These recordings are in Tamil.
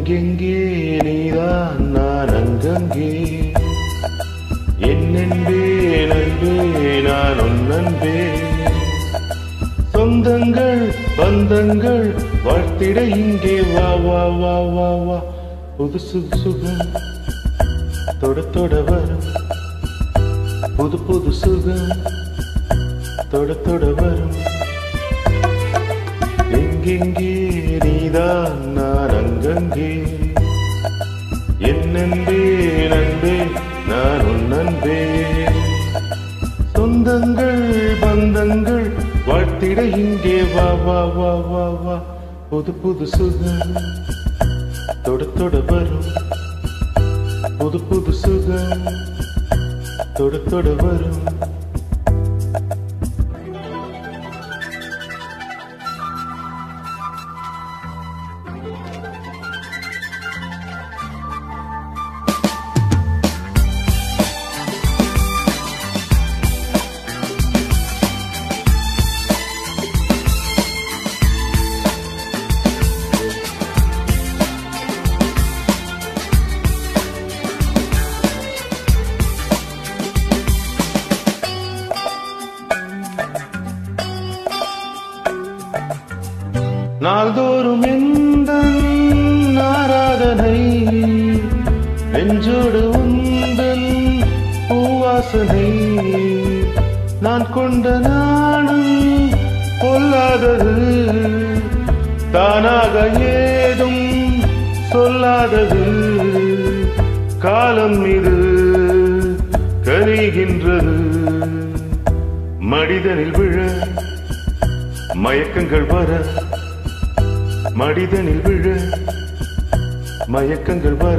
எங்கெங்கே நீதான் நான் அங்கங்கே என்னென்பே நன்பே நான் உன்னன்பே சொந்தங்கள் பந்தங்கள் வாழ்த்திட இங்கே வா வா வா வா வா புது சுக சுகம் தொட தொட வரும் புது புது சுகம் தொட தொட வரும் எங்கெங்கே நீதான் நான் அங்கங்கே என் நன்பே நன்பே நான் உன் நன்பே சொந்தங்கள் பந்தங்கள் வாழ்த்திட இங்கே வா வா வா வா வா புது புது சுகம் தொட தொட வரும் புது புது சுகம் தொட தொட வரும் நாள்தோறும் எந்த ஆராதனை நெஞ்சோடு உந்தன் பூவாசனை நான் கொண்ட நானும் பொல்லாதது தானாக ஏதும் சொல்லாதது காலம் இது கரிகின்றது மனிதனில் விழ மயக்கங்கள் வர மனிதனில் விழ மயக்கங்கள் வர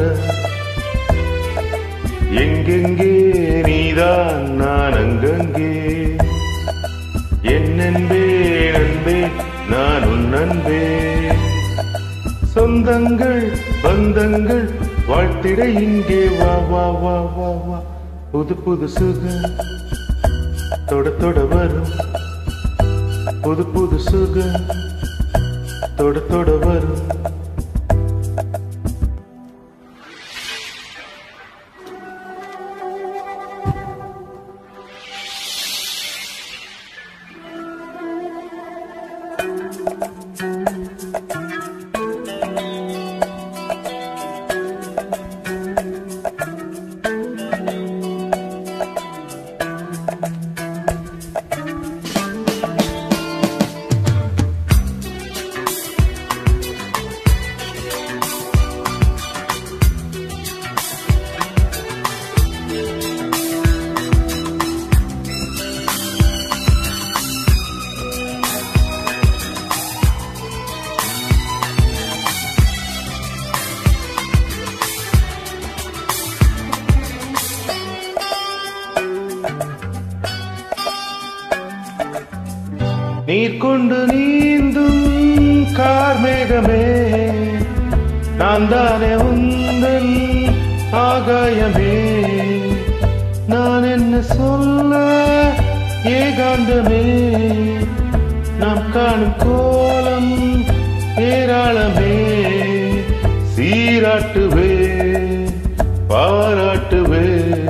எங்கெங்கே நீதான் நான் அங்கங்கே என் நன்பே நன்பே நான் உன் நன்பே சொந்தங்கள் பந்தங்கள் வாழ்த்திட இங்கே வா வா வா வா வா புது புது சுகம் தொட தொட வரும் புது புது சுகம் தொட தொட வரும் நீர் கொண்டு நீந்தும் கார்மேகமே நான் தானே உந்தன் ஆகாயமே நான் என்ன சொல்ல ஏகாந்தமே நாம் காணும் கோலம் ஏராளமே சீராட்டுவே பாராட்டுவே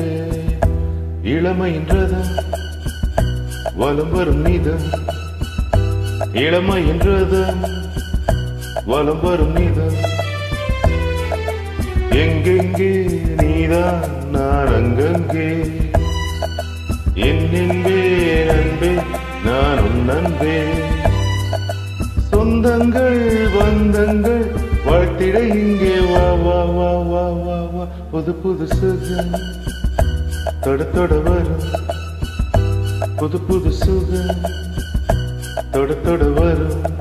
இளமைன்றதா வலம் வரும் நீதம் இளமை என்றதும் வலம் வரும் நீதம் எங்கெங்கே நீதான் நான் அங்கங்கே என் என்பே நன்பே நான் உன் நன்பே சொந்தங்கள் பந்தங்கள் வாழ்த்திட இங்கே வா வா வா வா வா வா புது புது சுகம் தொட தொட வரும் புது புது சுகம் தொட தொட வரும்